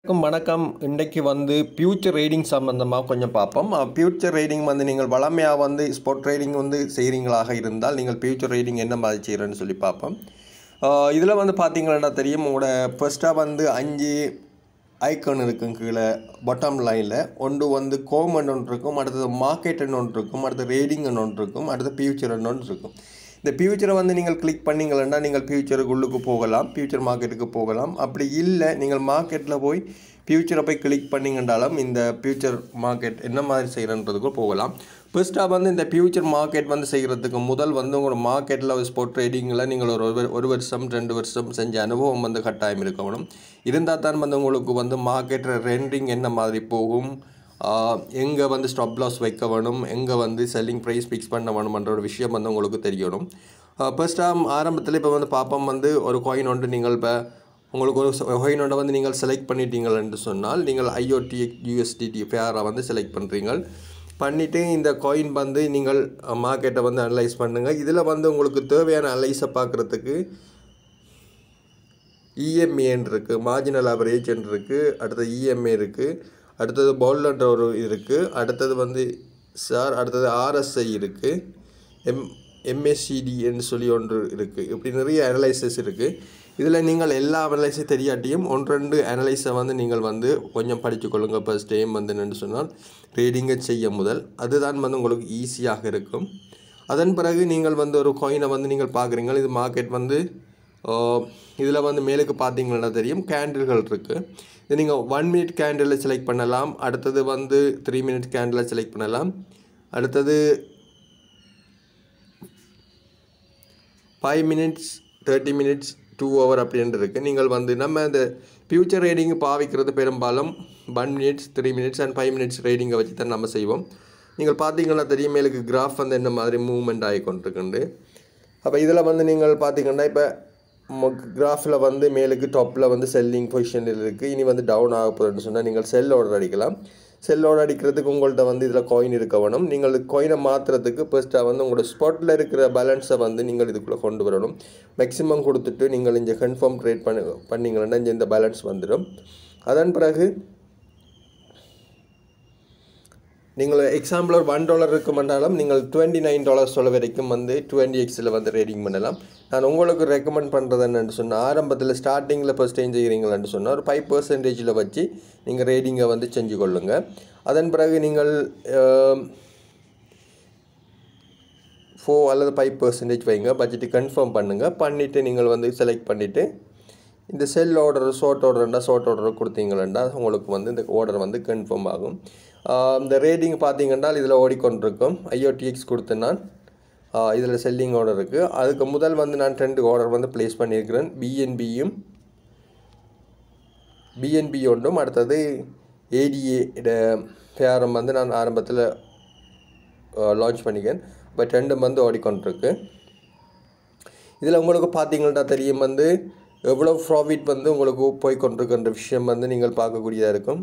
வணக்கம் வணக்கம் இன்றைக்கு வந்து ஃபியூச்சர் ரீடிங் சம்மந்தமாக கொஞ்சம் பார்ப்போம் ஃபியூச்சர் ரீடிங் வந்து நீங்கள் வளமையாக வந்து ஸ்போர்ட் ட்ரேடிங் வந்து செய்கிறீங்களாக இருந்தால் நீங்கள் ஃபியூச்சர் ரீடிங் என்ன மாதிரி செய்கிறேன்னு சொல்லி பார்ப்போம் இதில் வந்து பார்த்தீங்கன்னா தெரியும் உங்களோட ஃபர்ஸ்ட்டாக வந்து அஞ்சு ஐக்கன் இருக்கும் கீழே பாட்டம் லைனில் ஒன்று வந்து கோமன் ஒன்று இருக்கும் அடுத்தது மார்க்கெட்னு ஒன்று இருக்கும் அடுத்து ரேடிங்னு ஒன்று இருக்கும் அடுத்து ஃபியூச்சர்னு ஒன்று இருக்கும் இந்த ஃபியூச்சரை வந்து நீங்கள் கிளிக் பண்ணீங்கன்னா நீங்கள் ஃபியூச்சருக்குள்ளுக்கு போகலாம் ஃபியூச்சர் மார்க்கெட்டுக்கு போகலாம் அப்படி இல்லை நீங்கள் மார்க்கெட்டில் போய் ஃபியூச்சரை போய் கிளிக் பண்ணிங்கன்றாலும் இந்த ஃபியூச்சர் மார்க்கெட் என்ன மாதிரி செய்கிறன்றதுக்கு போகலாம் ஃபர்ஸ்ட்டாக வந்து இந்த ஃபியூச்சர் மார்க்கெட் வந்து செய்கிறதுக்கு முதல் வந்து உங்களோட மார்க்கெட்டில் ஸ்போர்ட் ட்ரேடிங்கில் நீங்கள் ஒரு ஒரு- ஒரு வருஷம் ரெண்டு வருஷம் செஞ்ச அனுபவம் வந்து கட்டாயம் இருக்கணும் இருந்தால் தான் வந்து உங்களுக்கு வந்து மார்க்கெட்டில் ரெண்டிங் என்ன மாதிரி போகும் எங்கே வந்து ஸ்டாப் லாஸ் வைக்க வேணும் எங்கே வந்து செல்லிங் ப்ரைஸ் ஃபிக்ஸ் பண்ண வேணுமன்ற ஒரு விஷயம் வந்து உங்களுக்கு தெரியணும் ஃபர்ஸ்ட்டாக ஆரம்பத்தில் இப்போ வந்து பாப்பம் வந்து ஒரு காயின் ஒன்று நீங்கள் இப்போ உங்களுக்கு ஒரு காயின் ஒன்றை வந்து நீங்கள் செலக்ட் பண்ணிட்டீங்கள் என்று சொன்னால் நீங்கள் ஐஓடி யூஎஸ்டிடி ஃபேரை வந்து செலக்ட் பண்ணுறீங்க பண்ணிவிட்டு இந்த காயின் வந்து நீங்கள் மார்க்கெட்டை வந்து அனலைஸ் பண்ணுங்கள் இதில் வந்து உங்களுக்கு தேவையான அனலைஸை பார்க்குறதுக்கு இஎம்ஏன்னு இருக்குது மார்ஜினல் ஆவரேஜ்ன்னு இருக்குது அடுத்தது இஎம்ஏ இருக்குது அடுத்தது பவுலன்ற ஒரு இது இருக்குது அடுத்தது வந்து சார் அடுத்தது ஆர்எஸ்ஐ இருக்குது எம் எம்எஸ்சிடின்னு சொல்லி ஒன்று இருக்குது இப்படி நிறைய அனலைசஸ் இருக்குது இதில் நீங்கள் எல்லா அனலைஸும் தெரியாட்டியும் ஒன்று ரெண்டு அனலைஸை வந்து நீங்கள் வந்து கொஞ்சம் படித்துக்கொள்ளுங்க ஃபர்ஸ்ட் டைம் வந்து என்னென்னு சொன்னால் ரீடிங்கை செய்ய முதல் அதுதான் வந்து உங்களுக்கு ஈஸியாக இருக்கும் அதன் பிறகு நீங்கள் வந்து ஒரு காயினை வந்து நீங்கள் பார்க்குறீங்க இது மார்க்கெட் வந்து இதில் வந்து மேலுக்கு பார்த்தீங்கன்னா தெரியும் கேண்டில்கள் இருக்குது இது நீங்கள் ஒன் மினிட் கேண்டிலை செலக்ட் பண்ணலாம் அடுத்தது வந்து த்ரீ மினிட் கேண்டிலை செலக்ட் பண்ணலாம் அடுத்தது five minutes thirty minutes two hour அப்படின்ட்டு இருக்குது நீங்கள் வந்து நம்ம இந்த ஃபியூச்சர் ரேடிங் பாவிக்கிறது பெரும்பாலும் one minutes three minutes and five minutes ரேடிங்கை வச்சு தான் நம்ம செய்வோம் நீங்கள் பார்த்தீங்கன்னா தெரியும் மேலுக்கு கிராஃப் வந்து என்ன மாதிரி மூவ்மெண்ட் ஆகி கொண்டிருக்குண்டு அப்போ இதில் வந்து நீங்கள் பார்த்தீங்கன்னா இப்போ கிராஃபில் வந்து மேலுக்கு டாப்பில் வந்து செல்லிங் பொசிஷனில் இருக்குது இனி வந்து டவுன் ஆக போகுதுன்னு சொன்னால் நீங்கள் செல் ஆர்டர் அடிக்கலாம் செல் ஆர்டர் அடிக்கிறதுக்கு உங்கள்கிட்ட வந்து இதில் காயின் இருக்க வேணும் நீங்கள் காயினை மாற்றுறதுக்கு ஃபர்ஸ்ட்டாக வந்து உங்களோட ஸ்பாட்டில் இருக்கிற பேலன்ஸை வந்து நீங்கள் இதுக்குள்ளே கொண்டு வரணும் மேக்ஸிமம் கொடுத்துட்டு நீங்கள் இங்கே கன்ஃபார்ம் ட்ரேட் பண்ணி பண்ணிங்கன்னா இங்கே இந்த பேலன்ஸ் வந்துடும் அதன் பிறகு நீங்கள் எக்ஸாம்பிள் ஒரு ஒன் டாலர் இருக்குமென்றாலும் நீங்கள் டுவெண்ட்டி நைன் டாலர்ஸ் சொல்ல வரைக்கும் வந்து டுவெண்ட்டி எக்ஸில் வந்து ரேடிங் பண்ணலாம் நான் உங்களுக்கு ரெக்கமெண்ட் பண்ணுறது என்னென்னு சொன்னால் ஆரம்பத்தில் ஸ்டார்டிங்கில் ஃபஸ்ட் டைம் செய்கிறீங்களன்னு சொன்னால் ஒரு ஃபைவ் பர்சன்டேஜில் வச்சு நீங்கள் ரேடிங்கை வந்து செஞ்சு கொள்ளுங்கள் அதன் பிறகு நீங்கள் ஃபோர் அல்லது ஃபைவ் பர்சன்டேஜ் வைங்க பட்ஜெட்டு கன்ஃபார்ம் பண்ணுங்கள் பண்ணிவிட்டு நீங்கள் வந்து செலக்ட் பண்ணிவிட்டு இந்த செல் ஆர்டர் ஷார்ட் ஆர்டர்ண்டா ஷார்ட் ஆர்டர் கொடுத்தீங்களா உங்களுக்கு வந்து இந்த ஆர்டர் வந்து கன்ஃபார்ம் ஆகும் ஆஹ் இந்த ரேட்டிங் பார்த்தீங்கன்னா இதில் ஓடிக்கொண்டிருக்கும் ஐஓடிஎக்ஸ் கொடுத்து நான் இதில் செல்லிங் ஆர்டர் இருக்குது அதுக்கு முதல் வந்து நான் ரெண்டு ஆர்டர் வந்து ப்ளேஸ் பண்ணியிருக்கிறேன் பிஎன்பியும் பிஎன்பி ஒன்றும் அடுத்தது ஏடிஏ பேரம் வந்து நான் ஆரம்பத்தில் லான்ச் பண்ணிக்கிறேன் பட் ரெண்டும் வந்து ஓடிக்கொண்டிருக்கு இதில் உங்களுக்கு பார்த்தீங்கன்னா தெரியும் வந்து எவ்வளோ ப்ராஃபிட் வந்து உங்களுக்கு போய் கொண்டிருக்கின்ற விஷயம் வந்து நீங்கள் பார்க்கக்கூடியதாக இருக்கும்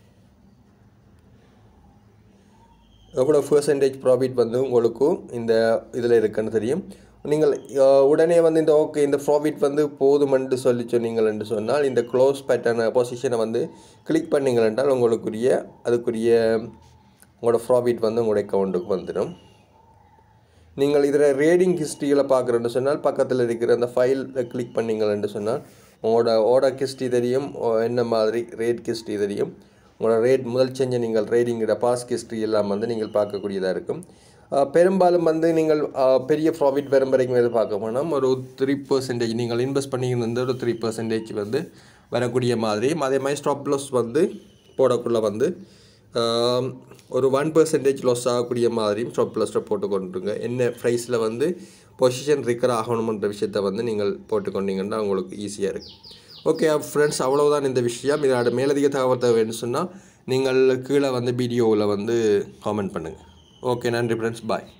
எவ்வளோ பர்சன்டேஜ் ப்ராஃபிட் வந்து உங்களுக்கும் இந்த இதில் இருக்குன்னு தெரியும் நீங்கள் அஹ், உடனே வந்து இந்த ஓகே இந்த ப்ராஃபிட் வந்து போதுமென்று சொல்லி சொன்னீங்கள் என்று சொன்னால் இந்த க்ளோஸ் பேட்டர்ன் பொசிஷனை வந்து கிளிக் பண்ணீங்கள் என்றால் உங்களுக்குரிய அதுக்குரிய உங்களோட ப்ராஃபிட் வந்து உங்களுடைய அக்கௌண்ட்டுக்கு வந்துடும் நீங்கள் இதில் ரேடிங் ஹிஸ்ட்ரியில் பார்க்குறேன்னு சொன்னால் பக்கத்தில் இருக்கிற அந்த ஃபைல் கிளிக் பண்ணீங்கன்னு சொன்னால் உங்களோட ஆர்டர் ஹிஸ்ட்ரி தெரியும் ஓ, என்ன மாதிரி ரேட் ஹிஸ்ட்ரி தெரியும் உங்களோட ரேட் முதல் செஞ்ச நீங்கள் ரேடிங்கோட பாஸ் ஹிஸ்ட்ரி எல்லாம் வந்து நீங்கள் பார்க்கக்கூடியதாக இருக்கும் அஹ், பெரும்பாலும் வந்து நீங்கள் அஹ், பெரிய ப்ராஃபிட் வரும் வரைக்கும் எதிர்பார்க்க வேணாம் ஒரு த்ரீ பர்சன்டேஜ் நீங்கள் இன்வெஸ்ட் பண்ணியிருந்த ஒரு த்ரீ பர்சன்டேஜ் வந்து வரக்கூடிய மாதிரி அதே மாதிரி ஸ்டாப் லாஸ் வந்து போடக்குள்ள வந்து ஆம், ஒரு ஒன் பர்சன்டேஜ் லாஸ் ஆகக்கூடிய மாதிரியும் ஸ்டாப் லாஸ்ட்டை போட்டு கொண்டுருங்க என்ன ப்ரைஸில் வந்து பொசிஷன் ரிக்கர் ஆகணுமன்ற விஷயத்தை வந்து நீங்கள் போட்டுக்கொண்டீங்கன்னா உங்களுக்கு ஈஸியாக இருக்குது ஓகே ஃப்ரெண்ட்ஸ் அவ்வளவுதான் இந்த விஷயம் இதோட மேலதிக தகவல் தேவைன்னு சொன்னால் நீங்கள் கீழே வந்து வீடியோவில் வந்து காமெண்ட் பண்ணுங்கள் ஓகே நன்றி ஃப்ரெண்ட்ஸ் பாய்